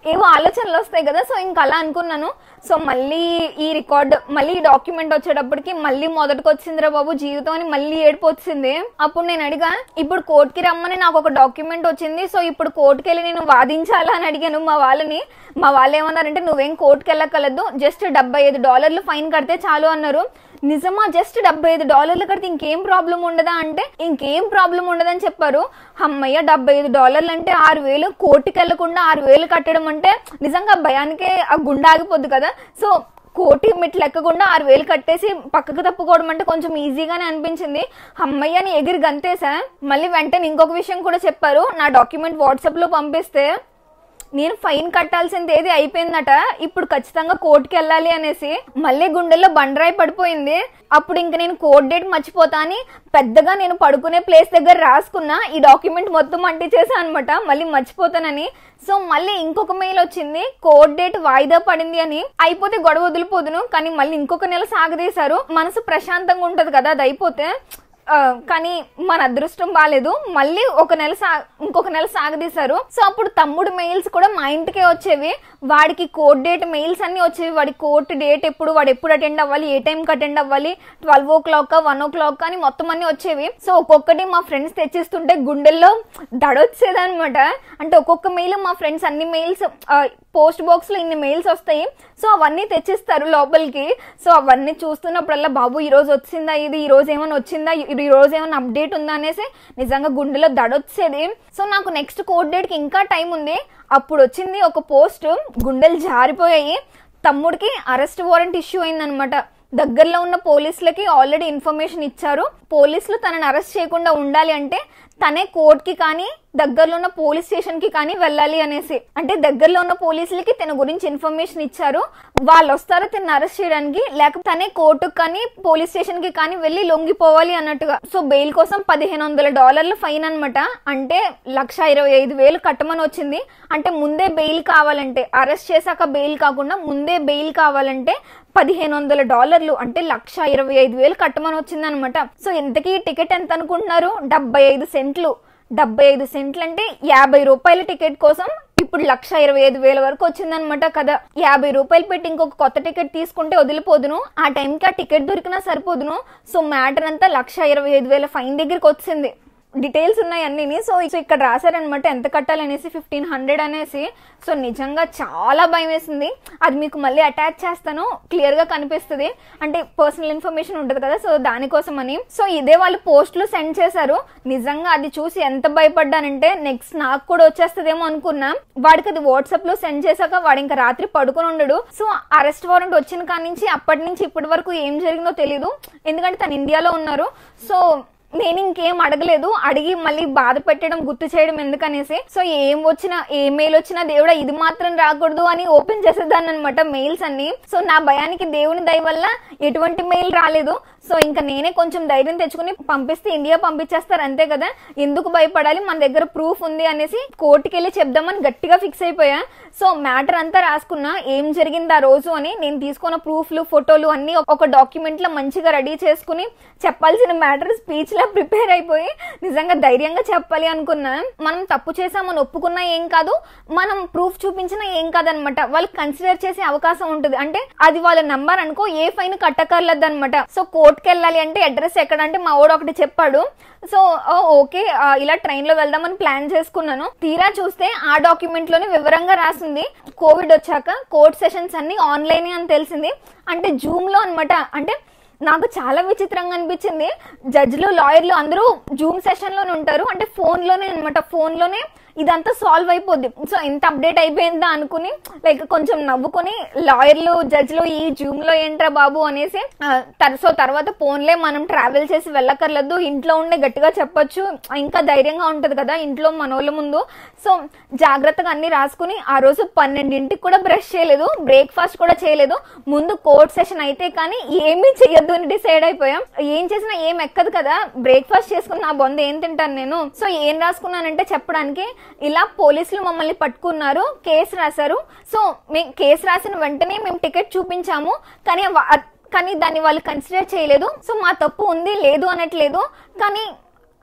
ఏవో ఆలోచనలు వస్తాయి కదా సో ఇంకా అలా అనుకున్నాను సో మళ్ళీ ఈ రికార్డ్ మళ్ళీ ఈ డాక్యుమెంట్ వచ్చేటప్పటికి మళ్ళీ మొదటికి వచ్చిందిరా బాబు జీవితం అని మళ్ళీ ఏడుపు వచ్చింది అప్పుడు నేను అడిగా ఇప్పుడు కోర్టుకి రమ్మని నాకు ఒక డాక్యుమెంట్ వచ్చింది సో ఇప్పుడు కోర్టుకి వెళ్ళి నేను వాదించాలా అని అడిగాను మా వాళ్ళని మా వాళ్ళు ఏమన్నారంటే నువ్వేం కోర్టుకి వెళ్ళక్కర్లేదు జస్ట్ డెబ్బై ఐదు డాలర్లు ఫైన్ కడితే చాలు అన్నారు నిజమా జస్ట్ డెబ్బై ఐదు డాలర్లు కడితే ఇంకేం ప్రాబ్లం ఉండదా అంటే ఇంకేం ప్రాబ్లం ఉండదని చెప్పారు అమ్మయ్య డెబ్బై ఐదు డాలర్లు అంటే ఆరు వేలు కోర్టుకి వెళ్లకుండా ఆరు వేలు కట్టడం అంటే నిజంగా భయానికే ఆ గుండె ఆగిపోద్ది కదా సో కోటి మెట్లు ఎక్కకుండా ఆరు వేలు కట్టేసి పక్కకు తప్పుకోవడం అంటే కొంచెం ఈజీగానే అనిపించింది అమ్మయ్యని ఎగిరి గంతేసా మళ్ళీ వెంటనే ఇంకొక విషయం కూడా చెప్పారు నా డాక్యుమెంట్ వాట్సాప్ లో పంపిస్తే నేను ఫైన్ కట్టాల్సింది ఏది అయిపోయిందట ఇప్పుడు ఖచ్చితంగా కోర్టుకి వెళ్ళాలి అనేసి మళ్ళీ గుండెల్లో బండరాయి పడిపోయింది అప్పుడు ఇంక నేను కోర్ట్ డేట్ మర్చిపోతా అని పెద్దగా నేను పడుకునే ప్లేస్ దగ్గర రాసుకున్నా ఈ డాక్యుమెంట్ మొత్తం అంటించేసా అనమాట మళ్ళీ మర్చిపోతానని సో మళ్ళీ ఇంకొక మెయిల్ వచ్చింది కోర్ట్ డేట్ వాయిదా పడింది అని అయిపోతే గొడవ వదిలిపోదును కానీ మళ్ళీ ఇంకొక నెల సాగదీశారు మనసు ప్రశాంతంగా ఉంటది కదా అది అయిపోతే ఆ, కానీ మన అదృష్టం బాగాలేదు మళ్ళీ ఒక నెల సా ఇంకొక నెల సాగదీశారు సో అప్పుడు తమ్ముడు మెయిల్స్ కూడా మా ఇంటికే వచ్చేవి వాడికి కోర్ట్ డేట్ మెయిల్స్ అన్ని వచ్చేవి వాడి కోర్ట్ డేట్ ఎప్పుడు వాడు ఎప్పుడు అటెండ్ అవ్వాలి ఏ టైంకి అటెండ్ అవ్వాలి twelve o'clock one o'clock అని మొత్తం అన్ని వచ్చేవి సో ఒక్కొక్కటి మా ఫ్రెండ్స్ తెచ్చిస్తుంటే గుండెల్లో దడొచ్చేదనమాట అంటే ఒక్కొక్క మెయిల్ మా ఫ్రెండ్స్ అన్ని మెయిల్స్ పోస్ట్ బాక్స్ లో ఇన్ని మెయిల్స్ వస్తాయి సో అవన్నీ తెచ్చిస్తారు లోపలికి సో అవన్నీ చూస్తున్నప్పుడల్లా బాబు ఈ రోజు వచ్చిందా ఇది ఈ రోజు ఏమైనా వచ్చిందా ఈ ఈ రోజు ఏమైనా అప్డేట్ ఉందా అనేసి నిజంగా గుండెలో దడొచ్చేది సో నాకు నెక్స్ట్ కోర్ట్ డేట్ కి ఇంకా టైం ఉంది అప్పుడు వచ్చింది ఒక పోస్ట్ గుండెలు జారిపోయాయి తమ్ముడికి అరెస్ట్ వారెంట్ ఇష్యూ అయిందనమాట దగ్గరలో ఉన్న పోలీసులకి ఆల్రెడీ ఇన్ఫర్మేషన్ ఇచ్చారు పోలీసులు తనని అరెస్ట్ చేయకుండా ఉండాలి అంటే తనే కోర్టుకి కానీ దగ్గరలో ఉన్న పోలీస్ స్టేషన్ కి కానీ వెళ్ళాలి అనేసి అంటే దగ్గరలో ఉన్న పోలీసులకి తన గురించి ఇన్ఫర్మేషన్ ఇచ్చారు వాళ్ళు వస్తారు తనని అరెస్ట్ చేయడానికి లేకపోతే తనే కోర్టుకు కానీ పోలీస్ స్టేషన్ కి కానీ వెళ్ళి లొంగిపోవాలి అన్నట్టుగా సో బెయిల్ కోసం పదిహేను వందల డాలర్ల ఫైన్ అనమాట అంటే లక్ష ఇరవై ఐదు వేలు కట్టమని వచ్చింది అంటే ముందే బెయిల్ కావాలంటే అరెస్ట్ చేశాక బెయిల్ కాకుండా ముందే బెయిల్ కావాలంటే పదిహేను వందల డాలర్లు అంటే లక్ష ఇరవై ఐదు వేలు కట్టమని వచ్చింది అనమాట సో ఇంతకీ టికెట్ ఎంత అనుకుంటున్నారు డెబ్బై ఐదు సెంట్లు డెబ్బై ఐదు సెంట్లు అంటే యాభై రూపాయల టికెట్ కోసం ఇప్పుడు లక్ష ఇరవై ఐదు వేల వరకు వచ్చిందనమాట కదా యాభై రూపాయలు పెట్టి ఇంకొక కొత్త టికెట్ తీసుకుంటే వదిలిపోదును ఆ టైంకి ఆ టికెట్ దొరికినా సరిపోదును సో మ్యాటర్ అంతా లక్ష ఇరవై ఐదు వేల ఫైన్ దగ్గరికి వచ్చింది డీటెయిల్స్ ఉన్నాయి అన్ని సో సో ఇక్కడ రాశారనమాట ఎంత కట్టాలనేసి ఫిఫ్టీన్ హండ్రెడ్ అనేసి సో నిజంగా చాలా భయం వేసింది అది మీకు మళ్ళీ అటాచ్ చేస్తాను క్లియర్ గా కనిపిస్తుంది అంటే పర్సనల్ ఇన్ఫర్మేషన్ ఉంటుంది కదా సో దానికోసం అని సో ఇదే వాళ్ళు పోస్టులు సెండ్ చేశారు నిజంగా అది చూసి ఎంత భయపడ్డానంటే నెక్స్ట్ నాకు కూడా వచ్చేస్తుందేమో అనుకున్నా వాడికి అది వాట్సాప్ లో సెండ్ చేశాక వాడు ఇంకా రాత్రి పడుకొని ఉండడు సో అరెస్ట్ వారెంట్ వచ్చిన కాడి నుంచి అప్పటి నుంచి ఇప్పటి వరకు ఏం జరిగిందో తెలియదు ఎందుకంటే తను ఇండియాలో ఉన్నారు సో నేను ఇంకేం అడగలేదు అడిగి మళ్ళీ బాధ పెట్టడం గుర్తు చేయడం ఎందుకనేసి సో ఏం వచ్చినా ఏ మెయిల్ వచ్చినా దేవుడా ఇది మాత్రం రాకూడదు అని ఓపెన్ చేసేదాన్ని అనమాట మెయిల్స్ అన్ని సో నా భయానికి దేవుని దయ వల్ల ఎటువంటి మెయిల్ రాలేదు సో ఇంకా నేనే కొంచెం ధైర్యం తెచ్చుకుని పంపిస్తే ఇండియా పంపించేస్తారు అంతే కదా ఎందుకు భయపడాలి మన దగ్గర ప్రూఫ్ ఉంది అనేసి కోర్టుకి వెళ్ళి చెప్దామని గట్టిగా ఫిక్స్ అయిపోయా సో మ్యాటర్ అంతా రాసుకున్నా ఏం జరిగింది ఆ రోజు అని నేను తీసుకున్న ప్రూఫ్లు ఫోటోలు అన్ని ఒక డాక్యుమెంట్ లో మంచిగా రెడీ చేసుకుని చెప్పాల్సిన మ్యాటర్ స్పీచ్ లా ప్రిపేర్ అయిపోయి నిజంగా ధైర్యంగా చెప్పాలి అనుకున్నా మనం తప్పు చేసామని ఒప్పుకున్నా ఏం కాదు మనం ప్రూఫ్ చూపించినా ఏం కాదనమాట వాళ్ళు కన్సిడర్ చేసే అవకాశం ఉంటుంది అంటే అది వాళ్ళ నంబర్ అనుకో ఏ ఫైన్ కట్టకర్లేదు అనమాట సో కోర్టుకి వెళ్ళాలి అంటే అడ్రస్ ఎక్కడ అంటే మా వాడు ఒకటి చెప్పాడు సో ఓ, ఓకే ఆ, ఇలా ట్రైన్ లో వెళ్దామని ప్లాన్ చేసుకున్నాను తీరా చూస్తే ఆ డాక్యుమెంట్ లోనే వివరంగా రాసింది కోవిడ్ వచ్చాక కోర్ట్ సెషన్స్ అన్ని ఆన్లైన్ అని తెలిసింది అంటే జూమ్ లో అనమాట అంటే నాకు చాలా విచిత్రంగా అనిపించింది జడ్జిలు లాయర్లు అందరూ జూమ్ సెషన్ లోనే ఉంటారు అంటే ఫోన్ లోనే అనమాట ఫోన్ లోనే ఇదంతా సాల్వ్ అయిపోద్ది సో ఎంత అప్డేట్ అయిపోయిందా అనుకుని లైక్ కొంచెం నవ్వుకొని లాయర్లు జడ్జిలు ఈ జూమ్ లో ఏంట్రా బాబు అనేసి ఆ, తర్- సో తర్వాత ఫోన్లే మనం ట్రావెల్ చేసి వెళ్ళక్కర్లేదు ఇంట్లో ఉండే గట్టిగా చెప్పొచ్చు ఇంకా ధైర్యంగా ఉంటది కదా ఇంట్లో మనోళ్ళ ముందు సో జాగ్రత్తగా అన్ని రాసుకుని ఆ రోజు పన్నెండింటికి కూడా బ్రష్ చేయలేదు బ్రేక్ఫాస్ట్ కూడా చేయలేదు ముందు కోర్ట్ సెషన్ అయితే కానీ ఏమీ చెయ్యొద్దు అని డిసైడ్ అయిపోయాం ఏం చేసినా ఏం ఎక్కదు కదా బ్రేక్ఫాస్ట్ చేసుకుని నా బొంద ఏం తింటాను నేను సో ఏం రాసుకున్నానంటే చెప్పడానికి ఇలా పోలీసులు మమ్మల్ని పట్టుకున్నారు కేసు రాశారు సో మేము కేసు రాసిన వెంటనే మేము టికెట్ చూపించాము కానీ వా- కానీ దాన్ని వాళ్ళు కన్సిడర్ చేయలేదు సో మా తప్పు ఉంది లేదు అనట్లేదు కానీ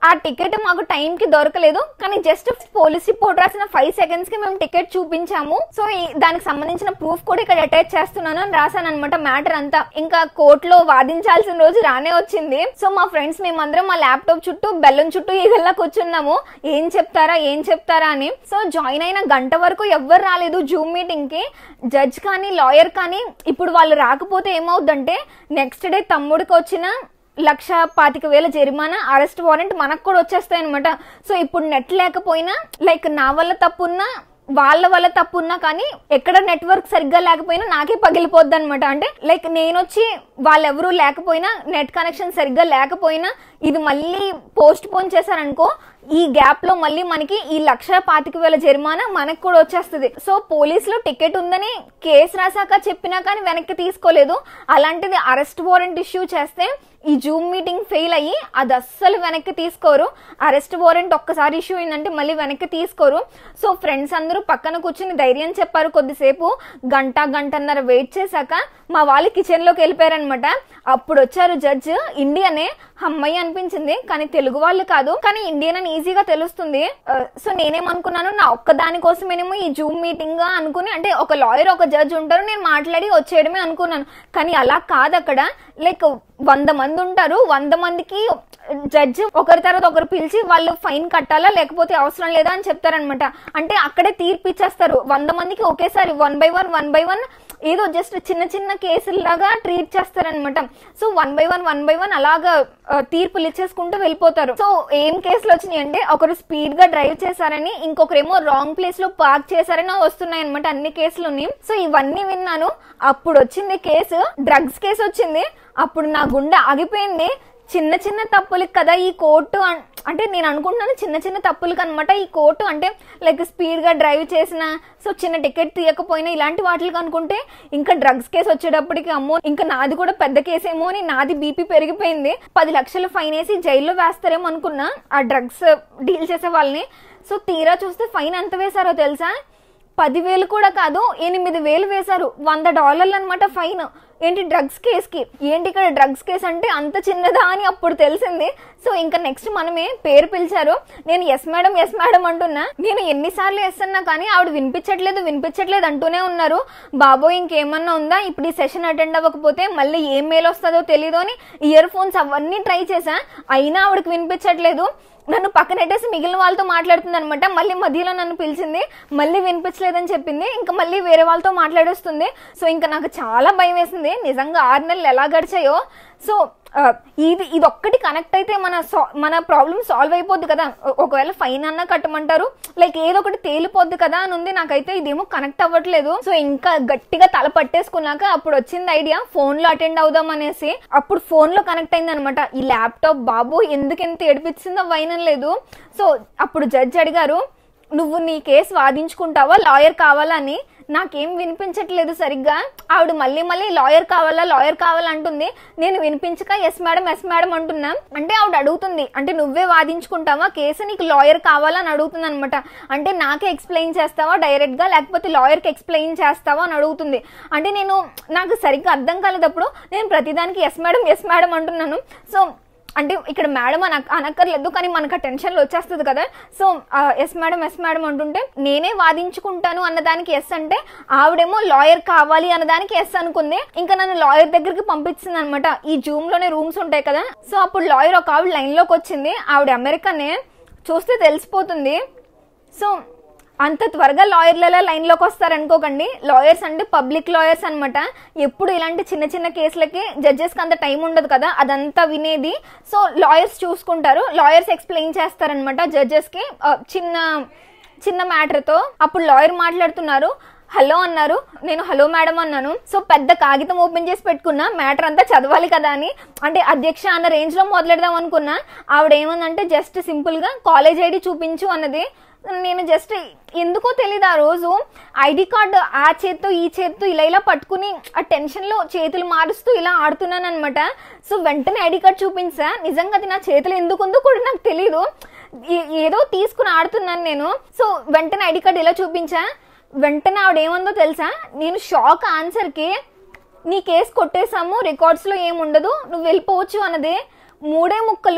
ఆ టికెట్ మాకు టైం కి దొరకలేదు కానీ జస్ట్ పోలీస్ రిపోర్ట్ రాసిన ఫైవ్ సెకండ్స్ కి మేము టికెట్ చూపించాము సో ఈ- దానికి సంబంధించిన ప్రూఫ్ కూడా ఇక్కడ అటాచ్ చేస్తున్నాను అని రాశాను అనమాట మ్యాటర్ అంతా ఇంకా కోర్టులో వాదించాల్సిన రోజు రానే వచ్చింది సో మా ఫ్రెండ్స్ మేమందరం మా ల్యాప్టాప్ చుట్టూ బెల్లం చుట్టూ ఈగల్లా కూర్చున్నాము ఏం చెప్తారా ఏం చెప్తారా అని సో జాయిన్ అయిన గంట వరకు ఎవ్వరు రాలేదు జూమ్ మీటింగ్ కి జడ్జ్ కానీ లాయర్ కానీ ఇప్పుడు వాళ్ళు రాకపోతే ఏమవుద్దంటే నెక్స్ట్ డే తమ్ముడికి వచ్చిన లక్ష పాతిక వేల జరిమానా అరెస్ట్ వారెంట్ మనకు కూడా వచ్చేస్తాయి అనమాట సో ఇప్పుడు నెట్ లేకపోయినా లైక్ నా వల్ల తప్పున్నా వాళ్ళ వల్ల తప్పు ఉన్నా కానీ ఎక్కడ నెట్వర్క్ సరిగ్గా లేకపోయినా నాకే పగిలిపోద్ది అనమాట అంటే లైక్ నేను వచ్చి వాళ్ళెవరూ లేకపోయినా నెట్ కనెక్షన్ సరిగ్గా లేకపోయినా ఇది మళ్ళీ పోస్ట్ పోన్ చేశారనుకో ఈ గ్యాప్ లో మళ్ళీ మనకి ఈ లక్ష పాతిక వేల జరిమానా మనకు కూడా వచ్చేస్తుంది సో పోలీసులు టికెట్ ఉందని కేసు రాసాక చెప్పినా కానీ వెనక్కి తీసుకోలేదు అలాంటిది అరెస్ట్ వారెంట్ ఇష్యూ చేస్తే ఈ జూమ్ మీటింగ్ ఫెయిల్ అయ్యి అది అస్సలు వెనక్కి తీసుకోరు అరెస్ట్ వారెంట్ ఒక్కసారి ఇష్యూ అయిందంటే మళ్ళీ వెనక్కి తీసుకోరు సో ఫ్రెండ్స్ అందరూ పక్కన కూర్చుని ధైర్యం చెప్పారు కొద్దిసేపు గంట గంటన్నర వెయిట్ చేశాక మా వాళ్ళు కిచెన్ లోకి వెళ్ళిపోయారనమాట అప్పుడు వచ్చారు జడ్జ్ ఇండియనే అమ్మాయి అనిపించింది కానీ తెలుగు వాళ్ళు కాదు కానీ ఇండియన్ అని ఈజీగా తెలుస్తుంది ఆ, సో నేనేమనుకున్నాను నా ఒక్క దాని కోసమేనేమో ఈ జూమ్ మీటింగ్ అనుకుని అంటే ఒక లాయర్ ఒక జడ్జ్ ఉంటారు నేను మాట్లాడి వచ్చేయడమే అనుకున్నాను కానీ అలా కాదు అక్కడ లైక్ వంద మంది ఉంటారు వంద మందికి జడ్జి ఒకరి తర్వాత ఒకరు పిలిచి వాళ్ళు ఫైన్ కట్టాలా లేకపోతే అవసరం లేదా అని చెప్తారనమాట అంటే అక్కడే తీర్పు ఇచ్చేస్తారు వంద మందికి ఒకేసారి one by one one by one ఏదో జస్ట్ చిన్న చిన్న కేసుల్లాగా ట్రీట్ చేస్తారనమాట so one by one one by one అలాగా ఆ, తీర్పులు ఇచ్చేసుకుంటూ వెళ్ళిపోతారు సో ఏం కేసులు వచ్చినాయి అంటే ఒకరు స్పీడ్ గా డ్రైవ్ చేశారని ఇంకొకరేమో రాంగ్ ప్లేస్ లో పార్క్ చేశారని వస్తున్నాయి అనమాట అన్ని కేసులుని సో ఇవన్నీ విన్నాను అప్పుడు వచ్చింది కేసు డ్రగ్స్ కేసు వచ్చింది అప్పుడు నా గుండె ఆగిపోయింది చిన్న చిన్న తప్పులకి కదా ఈ కోర్టు అన్- అంటే నేను అనుకుంటున్నాను చిన్న చిన్న తప్పులకి అనమాట ఈ కోర్టు అంటే లైక్ స్పీడ్ గా డ్రైవ్ చేసిన సో చిన్న టికెట్ తీయకపోయినా ఇలాంటి వాటికి అనుకుంటే ఇంకా డ్రగ్స్ కేసు వచ్చేటప్పటికి అమ్మో ఇంకా నాది కూడా పెద్ద కేసేమో అని నాది బీపీ పెరిగిపోయింది పది లక్షలు ఫైన్ వేసి జైల్లో వేస్తారేమో అనుకున్నా ఆ డ్రగ్స్ డీల్ చేసే వాళ్ళని సో తీరా చూస్తే ఫైన్ ఎంత వేశారో తెలుసా పదివేలు కూడా కాదు ఎనిమిది వేలు వేశారు వంద డాలర్లు అనమాట ఫైన్ ఏంటి డ్రగ్స్ కేసుకి ఏంటి ఇక్కడ డ్రగ్స్ కేసు అంటే అంత చిన్నదా అని అప్పుడు తెలిసింది సో ఇంకా నెక్స్ట్ మనమే పేరు పిలిచారు నేను ఎస్ మేడం ఎస్ మేడం అంటున్నా నేను ఎన్నిసార్లు ఎస్ అన్నా కానీ ఆవిడ వినిపించట్లేదు వినిపించట్లేదు అంటూనే ఉన్నారు బాబోయ్ ఇంకేమన్నా ఉందా ఇప్పుడు ఈ సెషన్ అటెండ్ అవ్వకపోతే మళ్ళీ ఏం మెయిల్ వస్తుందో తెలియదు అని ఇయర్ ఫోన్స్ అవన్నీ ట్రై చేశా అయినా ఆవిడకి వినిపించట్లేదు నన్ను పక్కనెట్టేసి మిగిలిన వాళ్ళతో మాట్లాడుతుంది అనమాట మళ్ళీ మధ్యలో నన్ను పిలిచింది మళ్ళీ వినిపించలేదని చెప్పింది ఇంకా మళ్ళీ వేరే వాళ్ళతో మాట్లాడేస్తుంది సో ఇంకా నాకు చాలా భయం వేసింది నిజంగా ఆరు నెలలు ఎలా గడిచాయో సో ఆ, ఇది ఇది ఒక్కటి కనెక్ట్ అయితే మన సా- మన ప్రాబ్లమ్ సాల్వ్ అయిపోద్ది కదా ఒ- ఒకవేళ ఫైన్ అన్నా కట్టమంటారు లైక్ ఏదో ఒకటి తేలిపోద్ది కదా అని ఉంది నాకైతే ఇదేమో కనెక్ట్ అవ్వట్లేదు సో ఇంకా గట్టిగా తల పట్టేసుకున్నాక అప్పుడు వచ్చింది ఐడియా ఫోన్ లో అటెండ్ అవుదాం అనేసి అప్పుడు ఫోన్ లో కనెక్ట్ అయింది అనమాట ఈ ల్యాప్టాప్ బాబు ఎందుకు ఎంత ఏడిపించిందో వైనం లేదు సో అప్పుడు జడ్జ్ అడిగారు నువ్వు నీ కేసు వాదించుకుంటావా లాయర్ కావాలా అని నాకేం వినిపించట్లేదు సరిగ్గా ఆవిడ మళ్ళీ మళ్ళీ లాయర్ కావాలా లాయర్ కావాలా అంటుంది నేను వినిపించక ఎస్ మేడం ఎస్ మేడం అంటున్నా అంటే ఆవిడ అడుగుతుంది అంటే నువ్వే వాదించుకుంటావా కేసు నీకు లాయర్ కావాలా అని అడుగుతుంది అనమాట అంటే నాకే ఎక్స్ప్లెయిన్ చేస్తావా డైరెక్ట్ గా లేకపోతే లాయర్ కి ఎక్స్ప్లెయిన్ చేస్తావా అని అడుగుతుంది అంటే నేను నాకు సరిగ్గా అర్థం కాలేదప్పుడు నేను ప్రతిదానికి ఎస్ మేడం ఎస్ మేడం అంటున్నాను సో అంటే ఇక్కడ మేడం అని అన- అనక్కర్లేదు కానీ మనకు ఆ టెన్షన్లో వచ్చేస్తుంది కదా so yes madam yes madam అంటుంటే నేనే వాదించుకుంటాను అన్నదానికి ఎస్ అంటే ఆవిడేమో లాయర్ కావాలి అన్నదానికి ఎస్ అనుకుంది ఇంకా నన్ను లాయర్ దగ్గరికి పంపించింది అనమాట ఈ జూమ్ లోనే రూమ్స్ ఉంటాయి కదా సో అప్పుడు లాయర్ ఒక ఆవిడ లైన్ లోకి వచ్చింది ఆవిడ అమెరికానే చూస్తే తెలిసిపోతుంది సో అంత త్వరగా లాయర్లలో లైన్లోకి వస్తారనుకోకండి లాయర్స్ అంటే పబ్లిక్ లాయర్స్ అన్నమాట ఎప్పుడు ఇలాంటి చిన్న చిన్న కేసులకి జడ్జెస్కి అంత టైం ఉండదు కదా అదంతా వినేది సో లాయర్స్ చూసుకుంటారు లాయర్స్ ఎక్స్ప్లెయిన్ చేస్తారనమాట జడ్జెస్కి చిన్న చిన్న మ్యాటర్తో అప్పుడు లాయర్ మాట్లాడుతున్నారు హలో అన్నారు నేను హలో మేడం అన్నాను సో పెద్ద కాగితం ఓపెన్ చేసి పెట్టుకున్నా మ్యాటర్ అంతా చదవాలి కదా అని అంటే అధ్యక్ష అన్న రేంజ్ లో మొదలెడదాం అనుకున్నా ఆవిడ ఏమందంటే జస్ట్ సింపుల్ గా కాలేజ్ ఐడి చూపించు అన్నది నేను జస్ట్ ఎందుకో తెలియదు ఆ రోజు ఐడి కార్డు ఆ చేత్తో ఈ చేత్తో ఇలా ఇలా పట్టుకుని ఆ టెన్షన్ లో చేతులు మారుస్తూ ఇలా ఆడుతున్నాను అనమాట సో వెంటనే ఐడి కార్డ్ చూపించా నిజంగా అది నా చేతులు ఎందుకు ఉందో కూడా నాకు తెలియదు ఏ- ఏదో తీసుకుని ఆడుతున్నాను నేను సో వెంటనే ఐడి కార్డ్ ఇలా చూపించా వెంటనే ఆవిడ ఏమందో తెలుసా నేను షాక్ ఆన్సర్కి నీ కేసు కొట్టేశాము రికార్డ్స్లో ఏముండదు నువ్వు వెళ్ళిపోవచ్చు అన్నదే మూడే ముక్కలు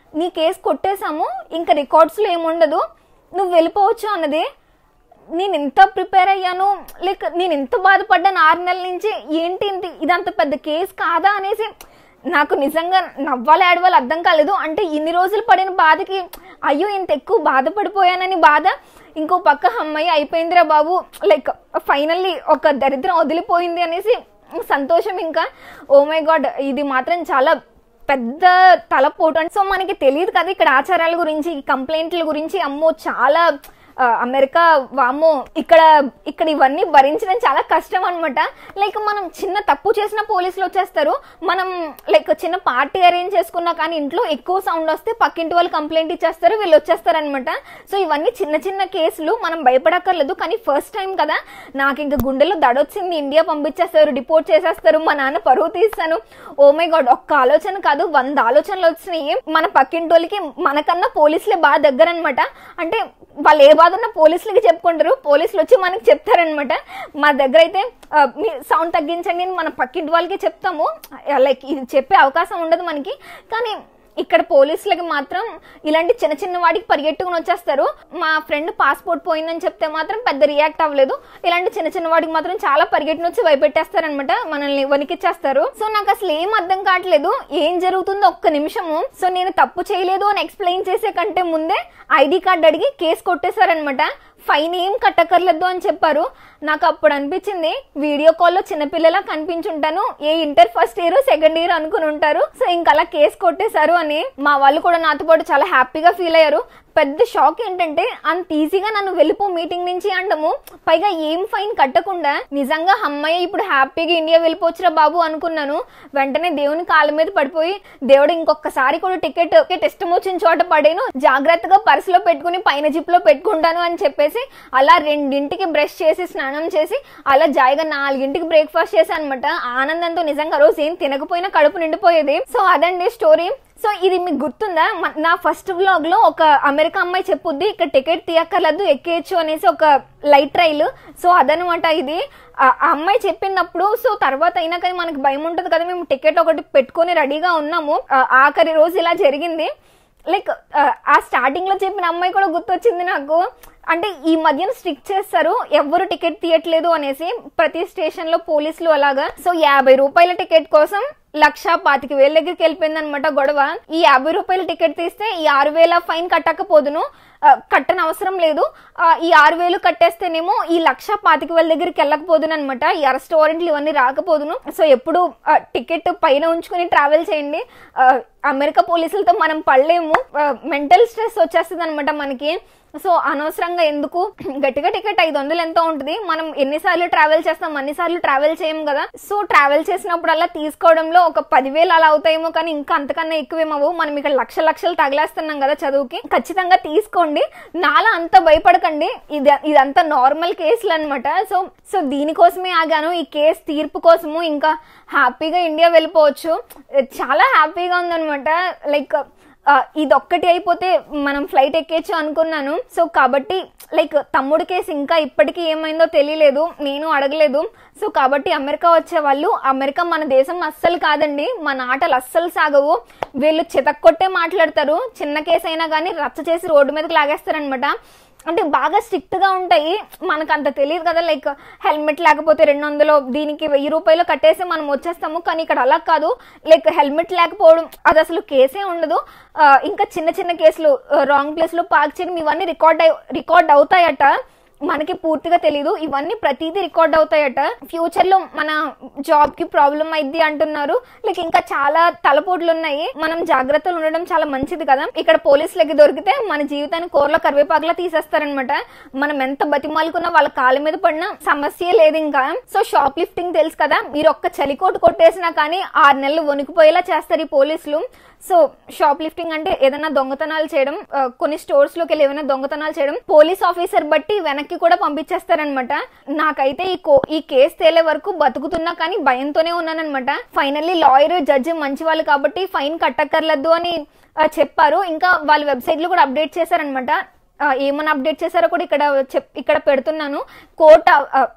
నీ కేసు కొట్టేశాము ఇంకా రికార్డ్స్లో ఏముండదు నువ్వు వెళ్ళిపోవచ్చు అన్నది నేను ఎంత ప్రిపేర్ అయ్యాను లైక్ నేను ఎంత బాధపడ్డాను ఆరు నెలల నుంచి ఏంటి ఇంత ఇదంత పెద్ద కేసు కాదా అనేసి నాకు నిజంగా నవ్వాలి ఆడవాళ్ళు అర్థం కాలేదు అంటే ఇన్ని రోజులు పడిన బాధకి అయ్యో ఇంత ఎక్కువ బాధపడిపోయానని బాధ ఇంకో పక్క అమ్మాయి అయిపోయిందిరా బాబు లైక్ ఫైనల్లీ ఒక దరిద్రం వదిలిపోయింది అనేసి సంతోషం ఇంకా ఓ మై గాడ్ ఇది మాత్రం చాలా పెద్ద తలపోటు అంటే సో మనకి తెలియదు కదా ఇక్కడ ఆచారాల గురించి ఈ కంప్లైంట్ల గురించి అమ్మో చాలా ఆ, అమెరికా వామ్మో ఇక్కడ ఇక్కడ ఇవన్నీ భరించడం చాలా కష్టం అనమాట లైక్ మనం చిన్న తప్పు చేసిన పోలీసులు వచ్చేస్తారు మనం లైక్ చిన్న పార్టీ అరేంజ్ చేసుకున్నా కానీ ఇంట్లో ఎక్కువ సౌండ్ వస్తే పక్కింటి వాళ్ళు కంప్లైంట్ ఇచ్చేస్తారు వీళ్ళు వచ్చేస్తారు అనమాట సో ఇవన్నీ చిన్న చిన్న కేసులు మనం భయపడక్కర్లేదు కానీ ఫస్ట్ టైం కదా నాకు ఇంకా గుండెలో దడొచ్చింది ఇండియా పంపించేస్తారు డిపోర్ట్ చేసేస్తారు మా నాన్న పరువు తీస్తాను ఓ మై గాడ్ ఒక్క ఆలోచన కాదు వంద ఆలోచనలు వచ్చినాయి మన పక్కింటోళ్ళకి మనకన్నా పోలీసులే బాగా దగ్గర అనమాట అంటే వాళ్ళు ఏ బాధ ఉన్న పోలీసులకి చెప్పుకుంటారు పోలీసులు వచ్చి మనకి చెప్తారనమాట మా దగ్గర అయితే ఆ, మీ సౌండ్ తగ్గించండి అని మన పక్కింటి వాళ్ళకి చెప్తాము లైక్ ఇది చెప్పే అవకాశం ఉండదు మనకి కానీ ఇక్కడ పోలీసులకి మాత్రం ఇలాంటి చిన్న చిన్న వాటికి పరిగెట్టుకుని వచ్చేస్తారు మా ఫ్రెండ్ పాస్పోర్ట్ పోయిందని చెప్తే మాత్రం పెద్ద రియాక్ట్ అవ్వలేదు ఇలాంటి చిన్న చిన్న వాటికి మాత్రం చాలా పరిగెట్టుని వచ్చి భయపెట్టేస్తారనమాట మనల్ని వణికిచ్చేస్తారు సో నాకు అసలు ఏం అర్థం కావట్లేదు ఏం జరుగుతుందో ఒక్క నిమిషము సో నేను తప్పు చేయలేదు అని ఎక్స్ప్లెయిన్ చేసే కంటే ముందే ఐడి కార్డ్ అడిగి కేసు కొట్టేశారనమాట ఫైన్ ఏం కట్టకర్లేదు అని చెప్పారు నాకు అప్పుడు అనిపించింది వీడియో కాల్లో చిన్నపిల్లలా కనిపించుంటాను ఏ inter first year second year అనుకుని ఉంటారు సో ఇంకా అలా కేసు కొట్టేశారు అని మా వాళ్ళు కూడా నాతో పాటు చాలా హ్యాపీగా ఫీల్ అయ్యారు పెద్ద షాక్ ఏంటంటే అంత ఈజీగా నన్ను వెళ్ళిపో మీటింగ్ నుంచి అండము పైగా ఏం ఫైన్ కట్టకుండా నిజంగా అమ్మాయి ఇప్పుడు హ్యాపీగా ఇండియా వెళ్ళిపోవచ్చురా బాబు అనుకున్నాను వెంటనే దేవుని కాళ్ళ మీద పడిపోయి దేవుడు ఇంకొకసారి కూడా టికెట్ ఇష్టం వచ్చిన చోట పడేను జాగ్రత్తగా పర్సులో పెట్టుకుని పైన జిప్ లో పెట్టుకుంటాను అని చెప్పేసి అలా రెండింటికి బ్రష్ చేసి స్నానం చేసి అలా జాయిగా నాలుగింటికి బ్రేక్ఫాస్ట్ చేశాను అనమాట ఆనందంతో నిజంగా ఆ రోజు ఏం తినకపోయినా కడుపు నిండిపోయేది సో అదండి స్టోరీ సో ఇది మీకు గుర్తుందా మ- నా ఫస్ట్ వ్లాగ్ లో ఒక అమెరికా అమ్మాయి చెప్పుద్ది ఇక్కడ టికెట్ తీయక్కర్లేదు ఎక్కేయచ్చు అనేసి ఒక లైట్ రైల్ సో అదనమాట ఇది ఆ ఆ అమ్మాయి చెప్పినప్పుడు సో తర్వాత అయినా కానీ మనకి భయం ఉంటుంది కదా మేము టికెట్ ఒకటి పెట్టుకొని రెడీగా ఉన్నాము ఆ, ఆఖరి రోజు ఇలా జరిగింది లైక్ ఆ స్టార్టింగ్ లో చెప్పిన అమ్మాయి కూడా గుర్తొచ్చింది నాకు అంటే ఈ మధ్యన స్ట్రిక్ట్ చేస్తారు ఎవరు టికెట్ తీయట్లేదు అనేసి ప్రతి స్టేషన్ లో పోలీసులు అలాగా సో యాభై రూపాయల టికెట్ కోసం లక్ష పాతిక వేల దగ్గరికి వెళ్ళిపోయింది అనమాట గొడవ ఈ యాభై రూపాయల టికెట్ తీస్తే ఈ ఆరు వేల ఫైన్ కట్టకపోదును ఆ, కట్టని అవసరం లేదు ఆ, ఈ ఆరు వేలు కట్టేస్తేనేమో ఈ లక్ష పాతిక వేల దగ్గరికి వెళ్ళకపోదును అనమాట ఈ అరెస్ట్ వారెంట్లు ఇవన్నీ రాకపోదును సో ఎప్పుడు టికెట్ పైన ఉంచుకుని ట్రావెల్ చేయండి ఆ, అమెరికా పోలీసులతో మనం పడలేము మెంటల్ స్ట్రెస్ వచ్చేస్తుంది అనమాట మనకి సో అనవసరంగా ఎందుకు గట్టిగా టికెట్ ఐదు వందలు ఎంతో ఉంటుంది మనం ఎన్నిసార్లు ట్రావెల్ చేస్తాం అన్నిసార్లు ట్రావెల్ చేయం కదా సో ట్రావెల్ చేసినప్పుడల్లా తీసుకోవడంలో ఒక పదివేలు అలా అవుతాయేమో కానీ ఇంకా అంతకన్నా ఎక్కువేమవు మనం ఇక్కడ లక్ష లక్షలు తగిలేస్తున్నాం కదా చదువుకి ఖచ్చితంగా తీసుకోండి నాలా అంత భయపడకండి ఇది ఇదంతా నార్మల్ కేసులు అనమాట సో సో దీనికోసమే ఆగాను ఈ కేసు తీర్పు కోసము ఇంకా హ్యాపీగా ఇండియా వెళ్ళిపోవచ్చు చాలా హ్యాపీగా ఉందన్నమాట లైక్ ఆ, ఇది ఒక్కటి అయిపోతే మనం ఫ్లైట్ ఎక్కేచ్చు అనుకున్నాను సో కాబట్టి లైక్ తమ్ముడి కేసు ఇంకా ఇప్పటికీ ఏమైందో తెలియలేదు నేను అడగలేదు సో కాబట్టి అమెరికా వచ్చే వాళ్ళు అమెరికా మన దేశం అస్సలు కాదండి మన ఆటలు అస్సలు సాగవు వీళ్ళు చితక్కొట్టే మాట్లాడతారు చిన్న కేసు అయినా కానీ రచ్చ చేసి రోడ్డు మీదకి లాగేస్తారనమాట అంటే బాగా స్ట్రిక్ట్ గా ఉంటాయి మనకు అంత తెలియదు కదా లైక్ హెల్మెట్ లేకపోతే రెండు వందలు దీనికి వెయ్యి రూపాయలు కట్టేసి మనం వచ్చేస్తాము కానీ ఇక్కడ అలా కాదు లైక్ హెల్మెట్ లేకపోవడం అది అసలు కేసే ఉండదు ఆ, ఇంకా చిన్న చిన్న కేసులు రాంగ్ ప్లేస్ లో పార్క్ చేయడం ఇవన్నీ రికార్డ్ రికార్డ్ అవుతాయట మనకి పూర్తిగా తెలియదు ఇవన్నీ ప్రతిదీ రికార్డ్ అవుతాయట ఫ్యూచర్ లో మన జాబ్ కి ప్రాబ్లం అయింది అంటున్నారు లైక్ ఇంకా చాలా తలపోట్లు ఉన్నాయి మనం జాగ్రత్తలు ఉండడం చాలా మంచిది కదా ఇక్కడ పోలీసులకి దొరికితే మన జీవితాన్ని కూరలో కరివేపాకులా తీసేస్తారనమాట మనం ఎంత బతిమాలుకున్నా వాళ్ళ కాళ్ళ మీద పడినా సమస్య లేదు ఇంకా సో షాప్ లిఫ్టింగ్ తెలుసు కదా మీరు ఒక్క చలికోటు కొట్టేసినా కానీ ఆరు నెలలు వణికిపోయేలా చేస్తారు ఈ పోలీసులు సో షాప్ లిఫ్టింగ్ అంటే ఏదైనా దొంగతనాలు చేయడం ఆ, కొన్ని స్టోర్స్ లోకి వెళ్ళి ఏమైనా దొంగతనాలు చేయడం పోలీస్ ఆఫీసర్ బట్టి వెనక్కి కూడా పంపించేస్తారనమాట నాకైతే ఈ కో ఈ కేసు తేలే వరకు బతుకుతున్నా కానీ భయంతోనే ఉన్నానన్నమాట ఫైనల్లీ లాయర్ జడ్జి మంచి వాళ్ళు కాబట్టి ఫైన్ కట్టక్కర్లేదు అని ఆ, చెప్పారు ఇంకా వాళ్ళ వెబ్సైట్ లో కూడా అప్డేట్ చేశారనమాట ఆ, ఏమని అప్డేట్ చేశారో కూడా ఇక్కడ చెప్ ఇక్కడ పెడుతున్నాను కోర్ట్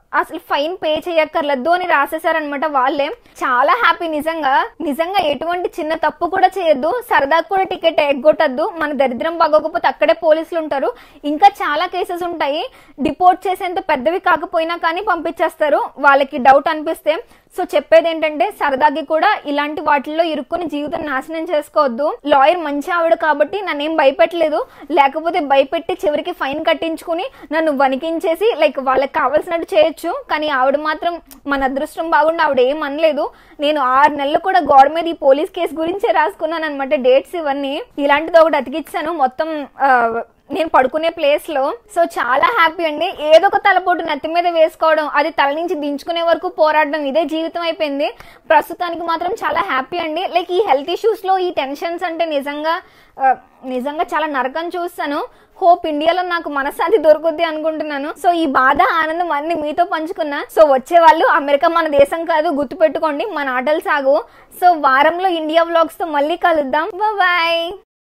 అసలు ఫైన్ పే చేయక్కర్లేదు అని రాసేసారనమాట వాళ్ళే చాలా హ్యాపీ నిజంగా నిజంగా ఎటువంటి చిన్న తప్పు కూడా చేయొద్దు సరదాకు కూడా టికెట్ ఎగ్గొట్టద్దు మన దరిద్రం బాగోకపోతే అక్కడే పోలీసులు ఉంటారు ఇంకా చాలా కేసెస్ ఉంటాయి డిపోర్ట్ చేసేంత పెద్దవి కాకపోయినా కానీ పంపించేస్తారు వాళ్ళకి డౌట్ అనిపిస్తే సో చెప్పేది ఏంటంటే సరదాకి కూడా ఇలాంటి వాటిల్లో ఇరుక్కుని జీవితం నాశనం చేసుకోవద్దు లాయర్ మంచి ఆవిడ కాబట్టి నన్నేం భయపెట్టలేదు లేకపోతే భయపెట్టి చివరికి ఫైన్ కట్టించుకుని నన్ను వణికించేసి లైక్ వాళ్ళకి కావాల్సినట్టు చేయొచ్చు కానీ ఆవిడ మాత్రం మన అదృష్టం బాగుండి ఆవిడ ఏం అనలేదు నేను ఆరు నెలలు కూడా గోడ మీద ఈ పోలీస్ కేసు గురించే రాసుకున్నాను అనమాట డేట్స్ ఇవన్నీ ఇలాంటిది ఒకటి అతికిచ్చాను మొత్తం ఆ, నేను పడుకునే ప్లేస్ లో సో చాలా హ్యాపీ అండి ఏదో ఒక తలపోటు నెత్తి మీద వేసుకోవడం అది తల నుంచి దించుకునే వరకు పోరాడడం ఇదే జీవితం అయిపోయింది ప్రస్తుతానికి మాత్రం చాలా హ్యాపీ అండి లైక్ ఈ హెల్త్ ఇష్యూస్ లో ఈ టెన్షన్స్ అంటే నిజంగా ఆ, నిజంగా చాలా నరకం చూస్తాను హోప్ ఇండియాలో నాకు మనశ్శాంతి దొరుకుద్ది అనుకుంటున్నాను సో ఈ బాధ ఆనందం అన్ని మీతో పంచుకున్నా సో వచ్చే వాళ్ళు అమెరికా మన దేశం కాదు గుర్తుపెట్టుకోండి మన ఆటలు సాగు సో వారంలో ఇండియా వ్లాగ్స్ తో మళ్ళీ కలుద్దాం బాయ్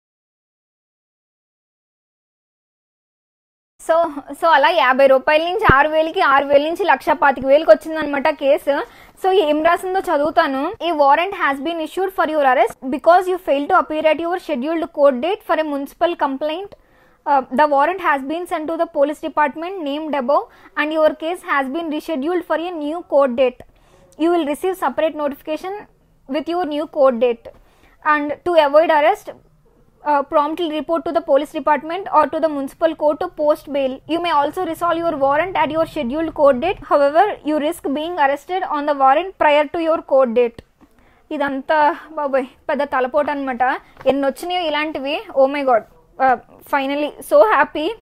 సో సో అలా యాభై రూపాయల నుంచి ఆరు వేలకి ఆరు వేల నుంచి లక్ష పాతిక వేలకి వచ్చిందనమాట కేసు సో ఏం రాసిందో చదువుతాను ఈ warrant has been issued for your arrest because you fail to appear at your scheduled court date for a municipal complaint the warrant has been sent to the police department named above and your case has been rescheduled for a new court date you will receive separate notification with your new court date and to avoid arrest uh, promptly report to the police department or to the municipal court to post bail. You may also resolve your warrant at your scheduled court date. However, you risk being arrested on the warrant prior to your court date. ఇదంతా బాబోయ్ పెద్ద తలపోటు అనమాట ఎన్ని వచ్చినాయో ఇలాంటివి oh my God finally so happy